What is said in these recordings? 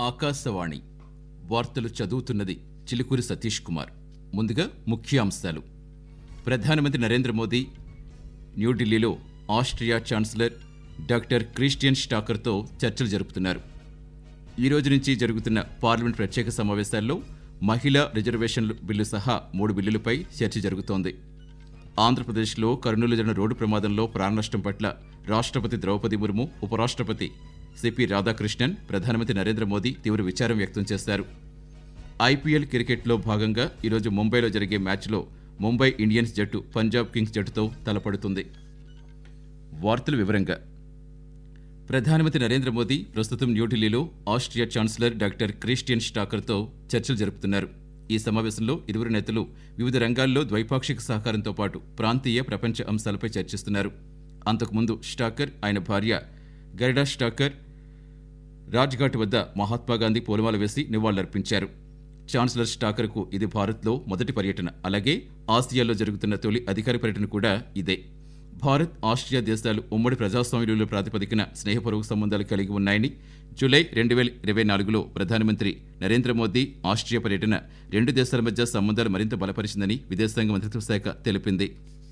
ఆకాశవాణి వార్తలు చదువుతున్నది చిలుకూరి సతీష్ కుమార్ ముందుగా ముఖ్యాంశాలు ప్రధానమంత్రి నరేంద్ర మోదీ న్యూఢిల్లీలో ఆస్ట్రియా ఛాన్సలర్ డాక్టర్ క్రిస్టియన్ స్టాకర్తో చర్చలు జరుపుతున్నారు ఈ రోజు నుంచి జరుగుతున్న పార్లమెంట్ ప్రత్యేక సమావేశాల్లో మహిళా రిజర్వేషన్ల బిల్లు సహా మూడు బిల్లులపై చర్చ జరుగుతోంది ఆంధ్రప్రదేశ్లో కర్నూలు జరిగిన రోడ్డు ప్రమాదంలో ప్రాణనష్టం పట్ల రాష్ట్రపతి ద్రౌపది ముర్ము ఉపరాష్ట్రపతి సిపి రాధాకృష్ణన్ ప్రధానమంత్రి నరేంద్ర మోదీ తీవ్ర విచారం వ్యక్తం చేశారు ఐపీఎల్ క్రికెట్లో భాగంగా ఈరోజు ముంబైలో జరిగే మ్యాచ్లో ముంబై ఇండియన్స్ జట్టు పంజాబ్ కింగ్స్ జట్టుతో తలపడుతుంది వార్తల వివరంగా ప్రధానమంత్రి నరేంద్ర మోదీ ప్రస్తుతం న్యూఢిల్లీలో ఆస్ట్రియా ఛాన్సలర్ డాక్టర్ క్రిస్టియన్ స్టాకర్తో చర్చలు జరుపుతున్నారు ఈ సమావేశంలో ఇరువురు నేతలు వివిధ రంగాల్లో ద్వైపాక్షిక సహకారంతో పాటు ప్రాంతీయ ప్రపంచ అంశాలపై చర్చిస్తున్నారు అంతకుముందు స్టాకర్ ఆయన భార్య గరిడా స్టాకర్ రాజ్ఘాట్ వద్ద మహాత్మాగాంధీ పూలమాల వేసి నివాళులర్పించారు ఛాన్సలర్ స్టాకర్కు ఇది భారత్లో మొదటి పర్యటన అలాగే ఆసియాలో జరుగుతున్న తొలి అధికార పర్యటన కూడా ఇదే భారత్ ఆస్ట్రియా దేశాలు ఉమ్మడి ప్రజాస్వామ్య ప్రాతిపదికన స్నేహపూర్వక సంబంధాలు కలిగి ఉన్నాయని జూలై రెండు వేల ఇరవై నాలుగులో ప్రధానమంత్రి నరేంద్ర మోదీ ఆస్ట్రియా పర్యటన రెండు దేశాల మధ్య సంబంధాలు మరింత బలపరిచిందని విదేశాంగ మంత్రిత్వ శాఖ తెలిపింది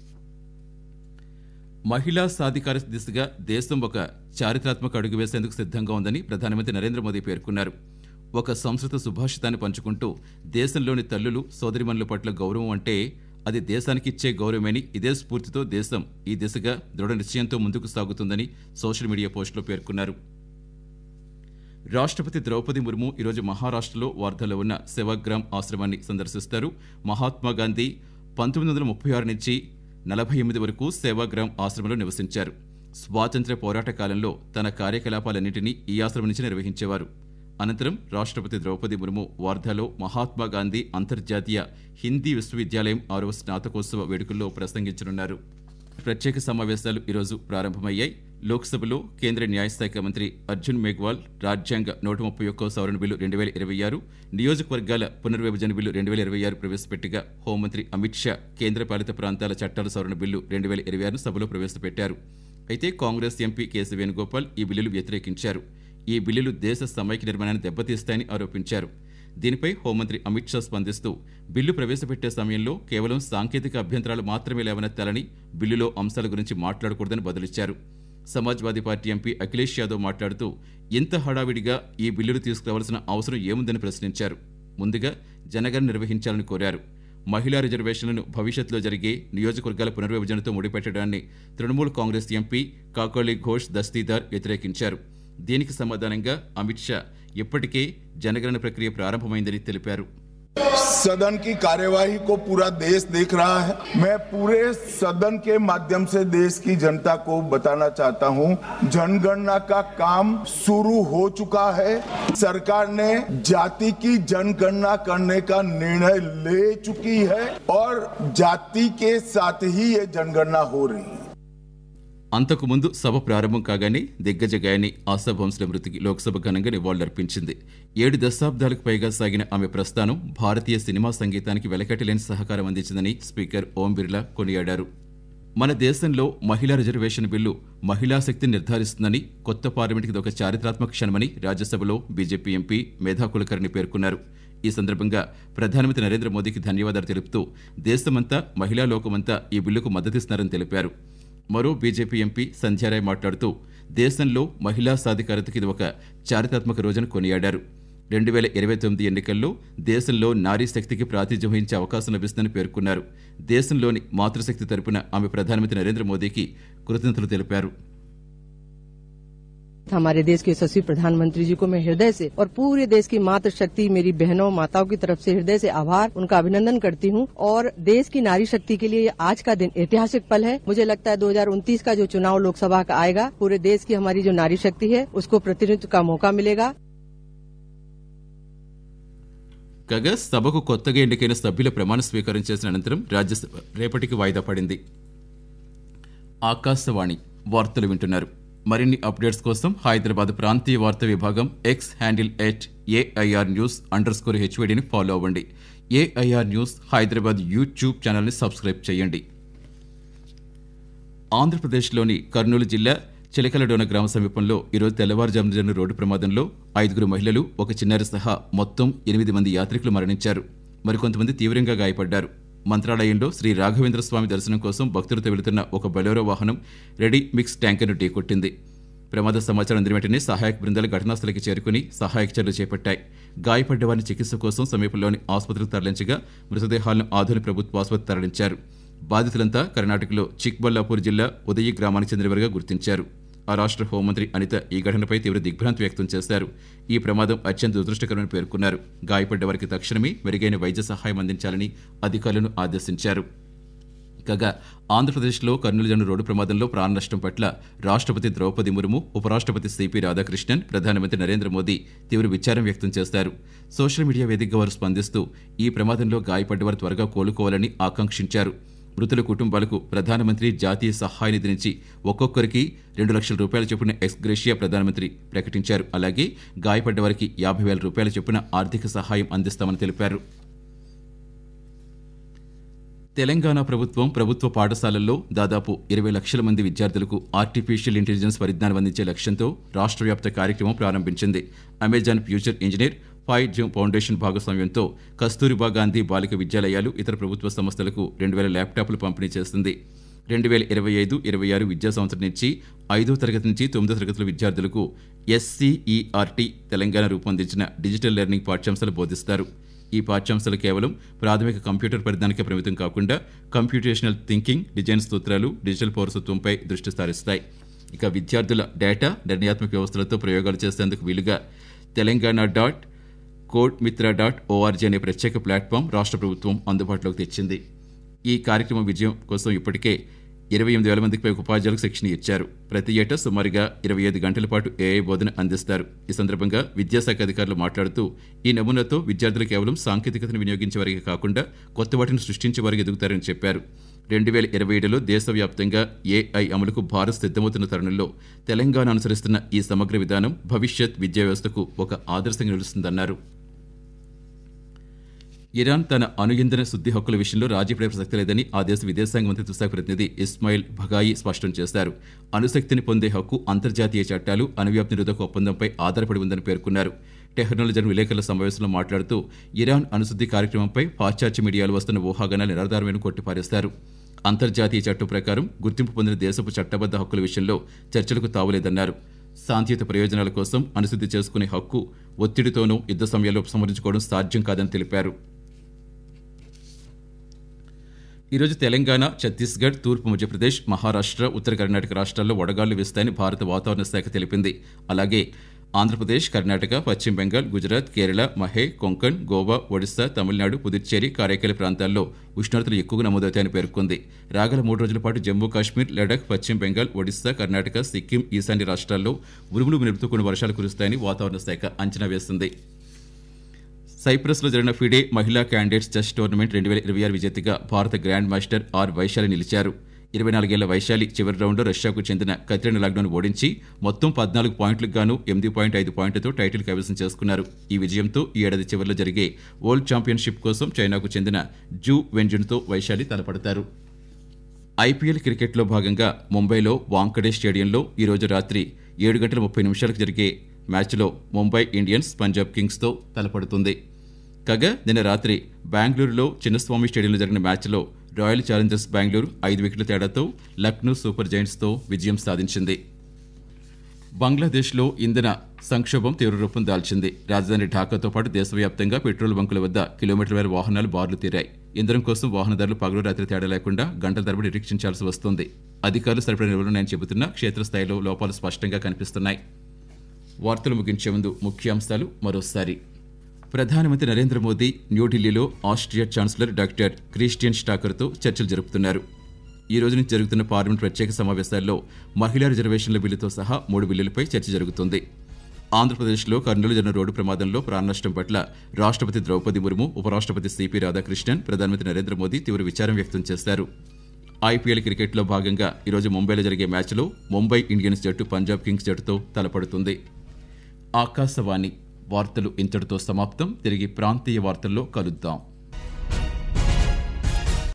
మహిళా సాధికార దిశగా దేశం ఒక చారిత్రాత్మక అడుగు వేసేందుకు సిద్ధంగా ఉందని ప్రధానమంత్రి నరేంద్ర మోదీ పేర్కొన్నారు ఒక సంస్కృత సుభాషితాన్ని పంచుకుంటూ దేశంలోని తల్లులు సోదరిమణుల పట్ల గౌరవం అంటే అది దేశానికి ఇచ్చే గౌరవమని ఇదే స్ఫూర్తితో దేశం ఈ దిశగా దృఢ నిశ్చయంతో ముందుకు సాగుతుందని సోషల్ మీడియా పోస్టులో పేర్కొన్నారు రాష్ట్రపతి ద్రౌపది ముర్ము ఈరోజు మహారాష్ట్రలో వార్ధలో ఉన్న సేవాగ్రామ్ ఆశ్రమాన్ని సందర్శిస్తారు మహాత్మా గాంధీ పంతొమ్మిది వందల ముప్పై ఆరు నుంచి నలభై ఎనిమిది వరకు సేవాగ్రామ్ ఆశ్రమంలో నివసించారు స్వాతంత్ర్య పోరాట కాలంలో తన కార్యకలాపాలన్నింటినీ ఈ ఆశ్రమం నుంచి నిర్వహించేవారు అనంతరం రాష్ట్రపతి ద్రౌపది ముర్ము వార్ధాలో మహాత్మా గాంధీ అంతర్జాతీయ హిందీ విశ్వవిద్యాలయం ఆరవ స్నాతకోత్సవ వేడుకల్లో ప్రసంగించనున్నారు ప్రత్యేక సమావేశాలు ఈరోజు ప్రారంభమయ్యాయి లోక్సభలో కేంద్ర న్యాయశాఖ మంత్రి అర్జున్ మేఘ్వాల్ రాజ్యాంగ నూట ముప్పై ఒక్కో సవరణ బిల్లు రెండు వేల ఇరవై ఆరు నియోజకవర్గాల పునర్విభజన బిల్లు రెండు వేల ఇరవై ఆరు ప్రవేశపెట్టగా హోంమంత్రి అమిత్ షా కేంద్ర పాలిత ప్రాంతాల చట్టాల సవరణ బిల్లు రెండు వేల ఇరవై ఆరును సభలో ప్రవేశపెట్టారు అయితే కాంగ్రెస్ ఎంపీ కేసీ వేణుగోపాల్ ఈ బిల్లులు వ్యతిరేకించారు ఈ బిల్లులు దేశ సమైక్య నిర్మాణాన్ని దెబ్బతీస్తాయని ఆరోపించారు దీనిపై హోంమంత్రి అమిత్ షా స్పందిస్తూ బిల్లు ప్రవేశపెట్టే సమయంలో కేవలం సాంకేతిక అభ్యంతరాలు మాత్రమే లేవనెత్తాలని బిల్లులో అంశాల గురించి మాట్లాడకూడదని బదులిచ్చారు సమాజ్వాదీ పార్టీ ఎంపీ అఖిలేష్ యాదవ్ మాట్లాడుతూ ఇంత హడావిడిగా ఈ బిల్లులు తీసుకురావాల్సిన అవసరం ఏముందని ప్రశ్నించారు ముందుగా జనగణన నిర్వహించాలని కోరారు మహిళా రిజర్వేషన్లను భవిష్యత్తులో జరిగే నియోజకవర్గాల పునర్విభజనతో ముడిపెట్టడాన్ని తృణమూల్ కాంగ్రెస్ ఎంపీ కాకోలి ఘోష్ దస్తీదార్ వ్యతిరేకించారు దీనికి సమాధానంగా అమిత్ షా ఇప్పటికే జనగణన ప్రక్రియ ప్రారంభమైందని తెలిపారు सदन की कार्यवाही को पूरा देश देख रहा है मैं पूरे सदन के माध्यम से देश की जनता को बताना चाहता हूं जनगणना का काम शुरू हो चुका है सरकार ने जाति की जनगणना करने का निर्णय ले चुकी है और जाति के साथ ही ये जनगणना हो रही है అంతకుముందు సభ ప్రారంభం కాగానే దిగ్గజ గాయని ఆశా భోంస్లే మృతికి లోక్సభ ఘనంగా నివాళులర్పించింది ఏడు దశాబ్దాలకు పైగా సాగిన ఆమె ప్రస్థానం భారతీయ సినిమా సంగీతానికి వెలకట్టలేని సహకారం అందించిందని స్పీకర్ ఓం బిర్లా కొనియాడారు మన దేశంలో మహిళా రిజర్వేషన్ బిల్లు మహిళా శక్తిని నిర్ధారిస్తుందని కొత్త పార్లమెంట్కి ఒక చారిత్రాత్మక క్షణమని రాజ్యసభలో బీజేపీ ఎంపీ మేధా కులకర్ణి పేర్కొన్నారు ఈ సందర్భంగా ప్రధానమంత్రి నరేంద్ర మోదీకి ధన్యవాదాలు తెలుపుతూ దేశమంతా మహిళా లోకమంతా ఈ బిల్లుకు మద్దతిస్తున్నారని తెలిపారు మరో బీజేపీ ఎంపీ సంధ్యారాయ్ మాట్లాడుతూ దేశంలో మహిళా సాధికారతకి ఇది ఒక చారిత్రాత్మక రోజును కొనియాడారు రెండు వేల ఇరవై తొమ్మిది ఎన్నికల్లో దేశంలో నారీ శక్తికి ప్రాతినిధ్యం వహించే అవకాశం లభిస్తుందని పేర్కొన్నారు దేశంలోని మాతృశక్తి తరపున ఆమె ప్రధానమంత్రి నరేంద్ర మోదీకి కృతజ్ఞతలు తెలిపారు हमारे देश के यशस्वी प्रधानमंत्री जी को मैं हृदय से और पूरे देश की मातृशक्ति मेरी बहनों माताओं की तरफ से हृदय से आभार उनका अभिनंदन करती हूं और देश की नारी शक्ति के लिए आज का दिन ऐतिहासिक पल है मुझे लगता है 2029 का जो चुनाव लोकसभा का आएगा पूरे देश की हमारी जो नारी शक्ति है उसको प्रतिनिधित्व का मौका मिलेगा కాగా సభకు కొత్తగా ఎన్నికైన సభ్యుల ప్రమాణ స్వీకారం చేసిన అనంతరం రాజ్యసభ రేపటికి వాయిదా పడింది ఆకాశవాణి వార్తలు వింటున్నారు మరిన్ని అప్డేట్స్ కోసం హైదరాబాద్ ప్రాంతీయ వార్తా విభాగం X handle at AIR news underscore స్కోర్ హెచ్వైడిని ఫాలో అవ్వండి ఏఐఆర్ న్యూస్ హైదరాబాద్ యూట్యూబ్ ఛానల్ని సబ్స్క్రైబ్ చేయండి ఆంధ్రప్రదేశ్లోని కర్నూలు జిల్లా చిలకలడోన గ్రామ సమీపంలో ఈరోజు తెల్లవారుజామున జరిగిన రోడ్డు ప్రమాదంలో ఐదుగురు మహిళలు ఒక చిన్నారి సహా మొత్తం ఎనిమిది మంది యాత్రికులు మరణించారు మరికొంతమంది తీవ్రంగా గాయపడ్డారు మంత్రాలయంలో శ్రీ రాఘవేంద్ర స్వామి దర్శనం కోసం భక్తులతో వెళుతున్న ఒక బొలెరో వాహనం రెడీ మిక్స్ ట్యాంకర్ను ఢీకొట్టింది ప్రమాద సమాచారం అందిన వెంటనే సహాయక బృందాలు ఘటనాస్థలికి చేరుకుని సహాయక చర్యలు చేపట్టాయి గాయపడ్డ వారిని చికిత్స కోసం సమీపంలోని ఆసుపత్రికి తరలించగా మృతదేహాలను ఆధునిక ప్రభుత్వ ఆసుపత్రి తరలించారు బాధితులంతా కర్ణాటకలో చిక్బల్లాపూర్ జిల్లా ఉదయి గ్రామానికి చెందినవారుగా గుర్తించారు ఆ రాష్ట్ర హోంమంత్రి అనిత ఈ ఘటనపై తీవ్ర దిగ్భ్రాంతి వ్యక్తం చేశారు ఈ ప్రమాదం అత్యంత దురదృష్టకరమని పేర్కొన్నారు గాయపడ్డ వారికి తక్షణమే మెరుగైన వైద్య సహాయం అందించాలని అధికారులను ఆదేశించారు కాగా ఆంధ్రప్రదేశ్లో కర్నూలు జన రోడ్డు ప్రమాదంలో ప్రాణ నష్టం పట్ల రాష్ట్రపతి ద్రౌపది ముర్ము ఉపరాష్ట్రపతి సిపి రాధాకృష్ణన్ ప్రధానమంత్రి నరేంద్ర మోదీ తీవ్ర విచారం వ్యక్తం చేశారు సోషల్ మీడియా వేదికగా వారు స్పందిస్తూ ఈ ప్రమాదంలో గాయపడ్డవారు త్వరగా కోలుకోవాలని ఆకాంక్షించారు మృతుల కుటుంబాలకు ప్రధానమంత్రి జాతీయ సహాయ నిధి నుంచి ఒక్కొక్కరికి రెండు లక్షల రూపాయల చొప్పున ఎక్స్గ్రేషియా ప్రధానమంత్రి ప్రకటించారు అలాగే గాయపడ్డ వారికి యాభై వేల రూపాయల చొప్పున ఆర్థిక సహాయం అందిస్తామని తెలిపారు తెలంగాణ ప్రభుత్వం ప్రభుత్వ పాఠశాలల్లో దాదాపు ఇరవై లక్షల మంది విద్యార్థులకు ఆర్టిఫిషియల్ ఇంటెలిజెన్స్ పరిజ్ఞానం అందించే లక్ష్యంతో రాష్ట్ర వ్యాప్త కార్యక్రమం ప్రారంభించింది Amazon future engineer five zoom foundation భాగస్వామ్యంతో కస్తూరిబా గాంధీ బాలిక విద్యాలయాలు ఇతర ప్రభుత్వ సంస్థలకు రెండు వేల ల్యాప్టాప్లు పంపిణీ చేస్తుంది రెండు వేల ఇరవై ఐదు ఇరవై ఆరు విద్యా సంవత్సరం నుంచి ఐదో తరగతి నుంచి తొమ్మిదో తరగతుల విద్యార్థులకు ఎస్సీఈఆర్టీ తెలంగాణ రూపొందించిన డిజిటల్ లెర్నింగ్ పాఠ్యాంశాలు బోధిస్తారు ఈ పాఠ్యాంశాలు కేవలం ప్రాథమిక కంప్యూటర్ పరిజ్ఞానానికి పరిమితం కాకుండా కంప్యూటేషనల్ థింకింగ్ డిజైన్ సూత్రాలు డిజిటల్ పౌరసత్వంపై దృష్టి సారిస్తాయి ఇక విద్యార్థుల డేటా నిర్ణయాత్మక వ్యవస్థలతో ప్రయోగాలు చేసేందుకు వీలుగా Telangana dot code Mitra dot O R G అనే ప్రత్యేక ప్లాట్ఫామ్ రాష్ట్ర ప్రభుత్వం అందుబాటులోకి తెచ్చింది ఈ కార్యక్రమం విజయం కోసం ఇప్పటికే ఇరవై ఎనిమిది వేల మందికి పైగా ఉపాధ్యాయులకు శిక్షణ ఇచ్చారు ప్రతి ఏటా సుమారుగా ఇరవై ఐదు గంటల పాటు ఏఐ బోధన అందిస్తారు ఈ సందర్భంగా విద్యాశాఖ అధికారులు మాట్లాడుతూ ఈ నమూనాతో విద్యార్థులు కేవలం సాంకేతికతను వినియోగించే వారికి కాకుండా కొత్త వాటిని సృష్టించే వారికి ఎదుగుతారని చెప్పారు రెండు వేల ఇరవై ఏడులో దేశవ్యాప్తంగా ఏఐ అమలుకు భారత్ సిద్ధమవుతున్న తరుణంలో తెలంగాణ అనుసరిస్తున్న ఈ సమగ్ర విధానం భవిష్యత్ విద్యా వ్యవస్థకు ఒక ఆదర్శంగా నిలుస్తుందన్నారు ఇరాన్ తన అణు ఇంధన శుద్ధి హక్కుల విషయంలో రాజీ పడే ప్రసక్తి లేదని ఆ దేశ విదేశాంగ మంత్రిత్వ శాఖ ప్రతినిధి ఇస్మాయిల్ భగాయి స్పష్టం చేశారు అణుశక్తిని పొందే హక్కు అంతర్జాతీయ చట్టాలు అణువ్యాప్తి నిరోధక ఒప్పందంపై ఆధారపడి ఉందని పేర్కొన్నారు టెహ్రాన్లో జరిగిన విలేకరుల సమావేశంలో మాట్లాడుతూ ఇరాన్ అణుశుద్ధి కార్యక్రమంపై పాశ్చాత్య మీడియాలో వస్తున్న ఊహాగానాలు నిరాధారమైన కొట్టిపారేస్తారు అంతర్జాతీయ చట్టం ప్రకారం గుర్తింపు పొందిన దేశపు చట్టబద్ధ హక్కుల విషయంలో చర్చలకు తావులేదన్నారు శాంతియుత ప్రయోజనాల కోసం అనుశుద్ధి చేసుకునే హక్కు ఒత్తిడితోనూ యుద్ధ సమయాల్లో ఉపసంహరించుకోవడం సాధ్యం కాదని తెలిపారు ఈరోజు తెలంగాణ ఛత్తీస్గఢ్ తూర్పు మధ్యప్రదేశ్ మహారాష్ట్ర ఉత్తర కర్ణాటక రాష్ట్రాల్లో వడగాళ్లు వీస్తాయని భారత వాతావరణ శాఖ తెలిపింది అలాగే ఆంధ్రప్రదేశ్ కర్ణాటక పశ్చిమ బెంగాల్ గుజరాత్ కేరళ మహే కొంకణ్ గోవా ఒడిశా తమిళనాడు పుదుచ్చేరి కారైకాల ప్రాంతాల్లో ఉష్ణోగ్రతలు ఎక్కువగా నమోదవుతాయని పేర్కొంది రాగల మూడు రోజుల పాటు జమ్మూ కాశ్మీర్ లడాక్ పశ్చిమ బెంగాల్ ఒడిశా కర్ణాటక సిక్కిం ఈశాన్య రాష్ట్రాల్లో ఉరుములు నిలుపుతూ కొన్ని వర్షాలు కురుస్తాయని వాతావరణ శాఖ అంచనా వేసింది సైప్రస్లో జరిగిన ఫిడే మహిళా క్యాండిడేట్స్ చెస్ టోర్నమెంట్ రెండు వేల ఇరవై ఆరు విజేతగా భారత గ్రాండ్ మాస్టర్ ఆర్ వైశాలి నిలిచారు ఇరవై నాలుగేళ్ల వైశాలి చివరి రౌండ్లో రష్యాకు చెందిన కత్రినా లాగ్ను ఓడించి మొత్తం పద్నాలుగు పాయింట్లకు గాను ఎనిమిది పాయింట్ ఐదు పాయింట్లతో టైటిల్ కైవసం చేసుకున్నారు ఈ విజయంతో ఈ ఏడాది చివరిలో జరిగే వరల్డ్ ఛాంపియన్షిప్ కోసం చైనాకు చెందిన జూ వెంజున్తో వైశాలి తలపడతారు ఐపీఎల్ క్రికెట్లో భాగంగా ముంబైలో వాంకడే స్టేడియంలో ఈరోజు రాత్రి ఏడు గంటల ముప్పై నిమిషాలకు జరిగే మ్యాచ్లో ముంబై ఇండియన్స్ పంజాబ్ కింగ్స్తో తలపడుతుంది కాగా నిన్న రాత్రి బెంగళూరులో చిన్నస్వామి స్టేడియంలో జరిగిన మ్యాచ్లో రాయల్ ఛాలెంజర్స్ బెంగళూరు ఐదు వికెట్ల తేడాతో లక్నో సూపర్ జైంట్స్తో విజయం సాధించింది బంగ్లాదేశ్లో ఇంధన సంక్షోభం తీవ్ర రూపం దాల్చింది రాజధాని ఢాకాతో పాటు దేశవ్యాప్తంగా పెట్రోల్ బంకుల వద్ద కిలోమీటర్ల వేల వాహనాలు బార్లు తీరాయి ఇంధనం కోసం వాహనదారులు పగలు రాత్రి తేడా లేకుండా గంటల తరబడి నిరీక్షించాల్సి వస్తోంది అధికారులు సరిపడిన నిలువలున్నాయని చెబుతున్నా క్షేత్రస్థాయిలో లోపాలు స్పష్టంగా కనిపిస్తున్నాయి వార్తలు ముగించే ముందు ముఖ్యాంశాలు మరోసారి ప్రధానమంత్రి నరేంద్ర మోదీ న్యూఢిల్లీలో ఆస్ట్రియా ఛాన్సలర్ డాక్టర్ క్రిస్టియన్ స్టాకర్తో చర్చలు జరుపుతున్నారు ఈ రోజు నుంచి జరుగుతున్న పార్లమెంట్ ప్రత్యేక సమావేశాల్లో మహిళా రిజర్వేషన్ల బిల్లుతో సహా మూడు బిల్లులపై చర్చ జరుగుతుంది ఆంధ్రప్రదేశ్లో కర్నూలు జరిగిన రోడ్డు ప్రమాదంలో ప్రాణనష్టం పట్ల రాష్ట్రపతి ద్రౌపది ముర్ము ఉపరాష్ట్రపతి సిపి రాధాకృష్ణన్ ప్రధానమంత్రి నరేంద్ర మోదీ తీవ్ర విచారం వ్యక్తం చేశారు ఐపీఎల్ క్రికెట్లో భాగంగా ఈరోజు ముంబైలో జరిగే మ్యాచ్లో ముంబై ఇండియన్స్ జట్టు పంజాబ్ కింగ్స్ జట్టుతో తలపడుతుంది ఆకాశవాణి వార్తలు ఇంతటితో సమాప్తం తిరిగి ప్రాంతీయ వార్తల్లో కలుద్దాం